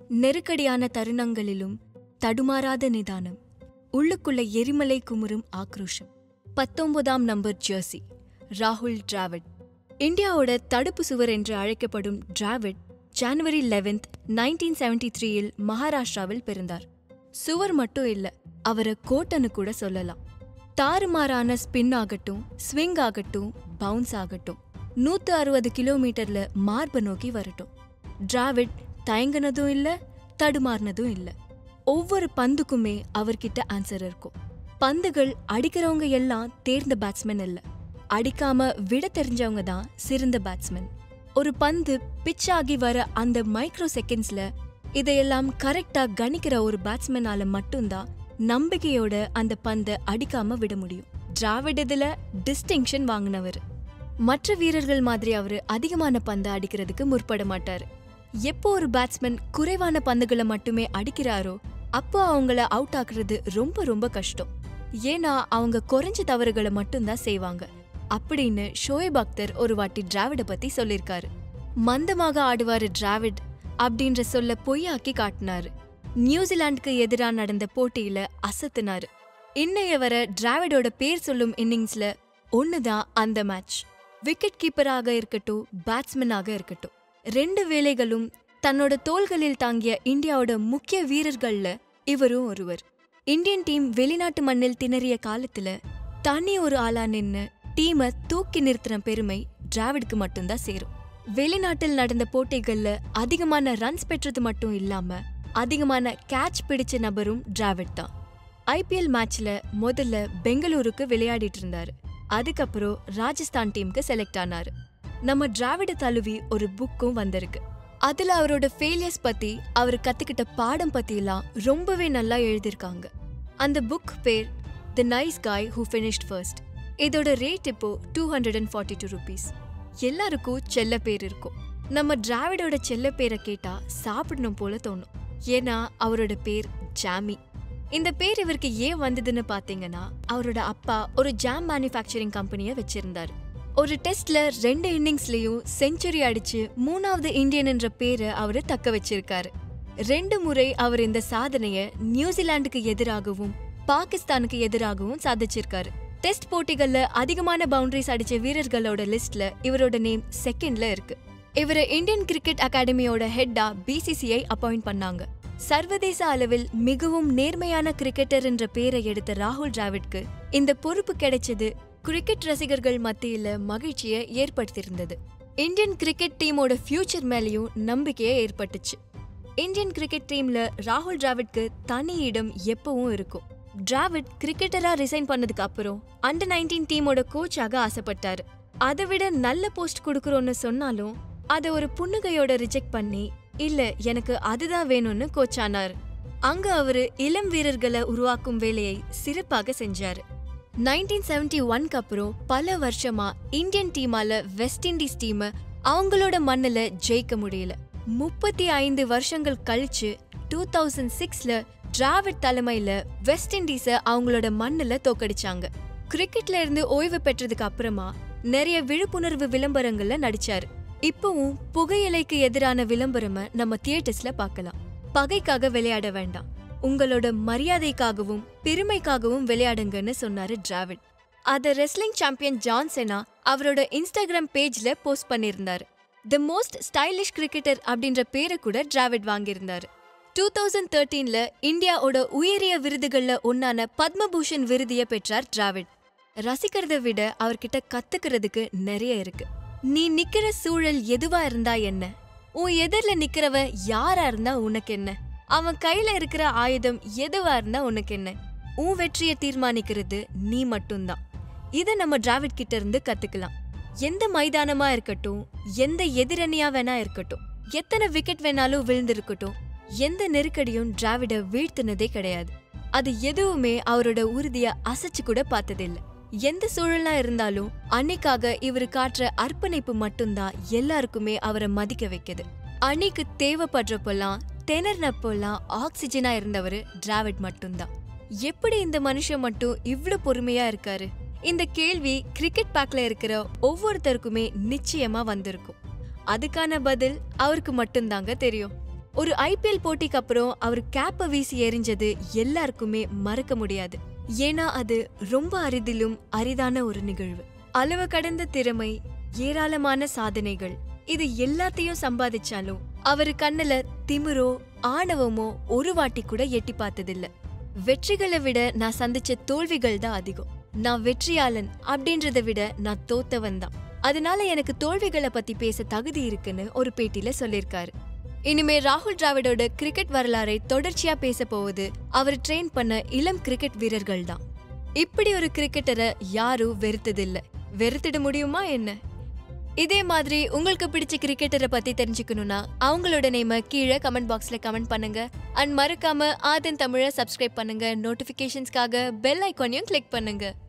நெருக்கடியான தருணங்களிலும் தடுமாறாத நிதானம் உள்ளுக்குள்ள எரிமலை குமுறும் ஆக்ரோஷம் பத்தொன்பதாம் நம்பர் ஜெர்சி ராகுல் டிராவிட் இந்தியாவோட தடுப்பு சுவர் என்று அழைக்கப்படும் Dravid January eleventh nineteen seventy த்ரீயில் மகாராஷ்டிராவில் பிறந்தார் சுவர் மட்டும் இல்ல அவரை கோட்டன்னு கூட சொல்லலாம் தாறுமாறான ஸ்பின் ஆகட்டும் ஸ்விங் ஆகட்டும் பவுன்ஸ் ஆகட்டும் நூத்து அறுபது கிலோமீட்டர்ல மார்பை நோக்கி வரட்டும் டிராவிட் தயங்கினதும் இல்ல தடுமாறினதும் இல்ல ஒவ்வொரு பந்துக்குமே அவர்கிட்ட ஆன்சர் இருக்கும் பந்துகள் அடிக்கிறவங்க எல்லாம் தேர்ந்த பேட்ஸ்மேன் இல்ல அடிக்காம விட தெரிஞ்சவங்க தான் சிறந்த பேட்ஸ்மேன் ஒரு பந்து பிச் ஆகி வர அந்த மைக்ரோ செகண்ட்ஸ்ல இதையெல்லாம் கரெக்டா கணிக்கிற ஒரு பேட்ஸ்மேனால மட்டும்தான் நம்பிக்கையோட அந்த பந்தை அடிக்காம விட முடியும் டிராவிட் இதுல டிஸ்டிங்ஷன் வாங்கினவர் மற்ற வீரர்கள் மாதிரி அவரு அதிகமான பந்தை அடிக்கிறதுக்கு முற்பட மாட்டாரு எப்போ ஒரு பேட்ஸ்மேன் குறைவான பந்துகளை மட்டுமே அடிக்கிறாரோ அப்போ அவங்கள அவுட் ஆக்குறது ரொம்ப ரொம்ப கஷ்டம் ஏன்னா அவங்க குறைஞ்ச தவறுகளை மட்டும்தான் செய்வாங்க அப்படின்னு ஷோயப் அக்தர் ஒரு வாட்டி டிராவிட பத்தி சொல்லிருக்காரு மந்தமாக ஆடுவாரு டிராவிட் அப்படின்ற சொல்ல பொய்யாக்கி காட்டினாரு நியூசிலாந்துக்கு எதிரா நடந்த போட்டியில அசத்துனாரு இன்னைய வர டிராவிடோட பேர் சொல்லும் இன்னிங்ஸ்ல ஒண்ணுதான் அந்த மேட்ச் விக்கெட் கீப்பராக இருக்கட்டும் பேட்ஸ்மேனாக இருக்கட்டும் ரெண்டு வேலைகளும் தன்னோட தோள்களில் தாங்கிய இந்தியாவோட முக்கிய வீரர்கள்ல இவரும் ஒருவர் இந்தியன் டீம் வெளிநாட்டு மண்ணில் திணறிய காலத்துல தனி ஒரு ஆளா நின்னு டீமை தூக்கி நிறுத்தின பெருமை டிராவிடுக்கு மட்டும்தான் சேரும் வெளிநாட்டில் நடந்த போட்டிகள்ல அதிகமான ரன்ஸ் பெற்றது மட்டும் இல்லாம அதிகமான கேட்ச் பிடிச்ச நபரும் டிராவிட் தான் ஐபிஎல் மேட்ச்ல முதல்ல பெங்களூருக்கு விளையாடிட்டு இருந்தாரு அதுக்கப்புறம் ராஜஸ்தான் டீமுக்கு செலக்ட் ஆனாரு நம்ம டிராவிட தழுவி ஒரு புக்கும் வந்திருக்கு அதுல அவரோட ஃபெயிலியர்ஸ் பத்தி அவர் கத்துக்கிட்ட பாடம் பத்தியெல்லாம் ரொம்பவே நல்லா எழுதியிருக்காங்க அந்த புக் பேர் the nice guy who finished first இதோட ரேட் இப்போ two hundred and forty two rupees எல்லாருக்கும் செல்ல பேர் இருக்கும் நம்ம டிராவிடோட செல்ல பேரை கேட்டா சாப்பிடணும் போல தோணும் ஏன்னா அவரோட பேர் ஜாமி இந்த பேர் இவருக்கு ஏன் வந்ததுன்னு பாத்தீங்கன்னா அவரோட அப்பா ஒரு ஜாம் மேனுஃபேக்சரிங் கம்பெனியை வச்சிருந்தாரு ஒரு டெஸ்ட்ல ரெண்டு இன்னிங்ஸ்லயும் செஞ்சுரி அடிச்சு மூணாவது இந்தியன் என்ற பேரை அவரு தக்க வச்சிருக்காரு ரெண்டு முறை அவர் இந்த சாதனைய நியூசிலாந்துக்கு எதிராகவும் பாகிஸ்தானுக்கு எதிராகவும் சாதிச்சிருக்காரு டெஸ்ட் போட்டிகள்ல அதிகமான பவுண்டரிஸ் அடிச்ச வீரர்களோட லிஸ்ட்ல இவரோட நேம் செகண்ட்ல இருக்கு இவரை இந்தியன் கிரிக்கெட் அகாடமியோட ஹெட்டா பிசிசிஐ அப்பாயிண்ட் பண்ணாங்க சர்வதேச அளவில் மிகவும் நேர்மையான கிரிக்கெட்டர் என்ற பேரை எடுத்த ராகுல் டிராவிட்க்கு இந்த பொறுப்பு கிடைச்சது கிரிக்கெட் ரசிகர்கள் மத்தியில மகிழ்ச்சியை ஏற்படுத்தியிருந்தது இந்தியன் கிரிக்கெட் டீமோட ஃபியூச்சர் மேலேயும் நம்பிக்கையை ஏற்பட்டுச்சு இந்தியன் கிரிக்கெட் டீம்ல ராகுல் டிராவிட்க்கு தனி இடம் எப்பவும் இருக்கும் டிராவிட் கிரிக்கெட்டரா ரிசைன் பண்ணதுக்கு அப்புறம் அண்டர் நைன்டீன் டீமோட கோச்சாக ஆசைப்பட்டாரு அதை விட நல்ல போஸ்ட் கொடுக்குறோன்னு சொன்னாலும் அதை ஒரு புன்னகையோட ரிஜெக்ட் பண்ணி இல்ல எனக்கு அதுதான் வேணும்னு கோச் ஆனார் அங்க அவரு இளம் வீரர்களை உருவாக்கும் வேலையை சிறப்பாக செஞ்சாரு நைன்டீன் செவன்டி ஒன்க்கு அப்புறம் பல வருஷமா இந்தியன் டீமால வெஸ்ட் இண்டீஸ் டீம் அவங்களோட மண்ணுல ஜெயிக்க முடியல முப்பத்தி ஐந்து வருஷங்கள் கழிச்சு டூ தௌசண்ட் சிக்ஸ்ல டிராவிட் தலைமையில வெஸ்ட் இண்டீஸ அவங்களோட மண்ணுல தோக்கடிச்சாங்க கிரிக்கெட்ல இருந்து ஓய்வு பெற்றதுக்கு அப்புறமா நிறைய விழிப்புணர்வு விளம்பரங்கள்ல நடிச்சாரு இப்பவும் புகையிலைக்கு எதிரான விளம்பரம நம்ம தியேட்டர்ஸ்ல பார்க்கலாம் பகைக்காக விளையாட வேண்டாம் உங்களோட மரியாதைக்காகவும் பெருமைக்காகவும் விளையாடுங்கன்னு சொன்னாரு டிராவிட் அத ரெஸ்லிங் சாம்பியன் ஜான் செனா அவரோட இன்ஸ்டாகிராம் பேஜ்ல போஸ்ட் பண்ணியிருந்தாரு தி மோஸ்ட் ஸ்டைலிஷ் கிரிக்கெட்டர் அப்படின்ற பேரை கூட டிராவிட் வாங்கியிருந்தாரு டூ தௌசண்ட் தேர்ட்டீன்ல இந்தியாவோட உயரிய விருதுகள்ல ஒன்னான பத்மபூஷன் விருதிய பெற்றார் டிராவிட் ரசிக்கிறதை விட அவர்கிட்ட கத்துக்கிறதுக்கு நிறைய இருக்கு நீ நிக்கிற சூழல் எதுவா இருந்தா என்ன உன் எதிர்ல நிக்கிறவன் யாரா இருந்தா உனக்கு என்ன அவன் கையில இருக்கிற ஆயுதம் எதுவா இருந்தா உனக்கு என்ன உன் வெற்றியை தீர்மானிக்கிறது நீ மட்டும்தான் இத நம்ம டிராவிட் கிட்ட இருந்து கத்துக்கலாம் எந்த மைதானமா இருக்கட்டும் எந்த எதிரணியா வேணா இருக்கட்டும் எத்தனை விக்கெட் வேணாலும் விழுந்திருக்கட்டும் எந்த நெருக்கடியும் டிராவிட வீழ்த்தினதே கிடையாது அது எதுவுமே அவரோட உறுதிய அசைச்சு கூட பார்த்ததில்ல எந்த சூழலா இருந்தாலும் அன்னைக்காக இவர் காட்டுற அர்ப்பணிப்பு மட்டும்தான் எல்லாருக்குமே அவரை மதிக்க வைக்குது அன்னைக்கு தேவைப்படுறப்பெல்லாம் திணறினப்பெல்லாம் ஆக்சிஜனா இருந்தவர் டிராவிட் மட்டும்தான் எப்படி இந்த மனுஷன் மட்டும் இவ்ளோ பொறுமையா இருக்காரு இந்த கேள்வி கிரிக்கெட் பேக்ல இருக்கிற ஒவ்வொருத்தருக்குமே நிச்சயமா வந்திருக்கும் அதுக்கான பதில் அவருக்கு மட்டும்தாங்க தெரியும் ஒரு ஐபிஎல் போட்டிக்கு அப்புறம் அவர் கேப்பை வீசி எறிஞ்சது எல்லாருக்குமே மறக்க முடியாது ஏன்னா அது ரொம்ப அரிதிலும் அரிதான ஒரு நிகழ்வு அளவு கடந்த திறமை ஏராளமான சாதனைகள் இது எல்லாத்தையும் சம்பாதிச்சாலும் அவரு கண்ணுல திமிரோ ஆணவமோ ஒரு வாட்டி கூட எட்டி பார்த்ததில்ல வெற்றிகளை விட நான் சந்திச்ச தோல்விகள் தான் அதிகம் நான் வெற்றியாளன் அப்படின்றத விட நான் தோத்தவன் தான் அதனால எனக்கு தோல்விகளை பத்தி பேச தகுதி இருக்குன்னு ஒரு பேட்டியில சொல்லியிருக்காரு இனிமே ராகுல் டிராவிடோட கிரிக்கெட் வரலாறை தொடர்ச்சியா பேச போவது அவர் ட்ரெயின் பண்ண இளம் கிரிக்கெட் வீரர்கள் தான் இப்படி ஒரு கிரிக்கெட்டரை யாரும் வெறுத்ததில்ல வெறுத்திட முடியுமா என்ன இதே மாதிரி உங்களுக்கு பிடிச்ச கிரிக்கெட்டரை பத்தி தெரிஞ்சுக்கணும்னா அவங்களோட நேம கீழே கமெண்ட் பாக்ஸ்ல கமெண்ட் பண்ணுங்க அண்ட் மறக்காம ஆதன் தமிழை சப்ஸ்கிரைப் பண்ணுங்க நோட்டிபிகேஷன்ஸ்க்காக பெல் ஐக்கானையும் கிளிக் பண்ணுங்க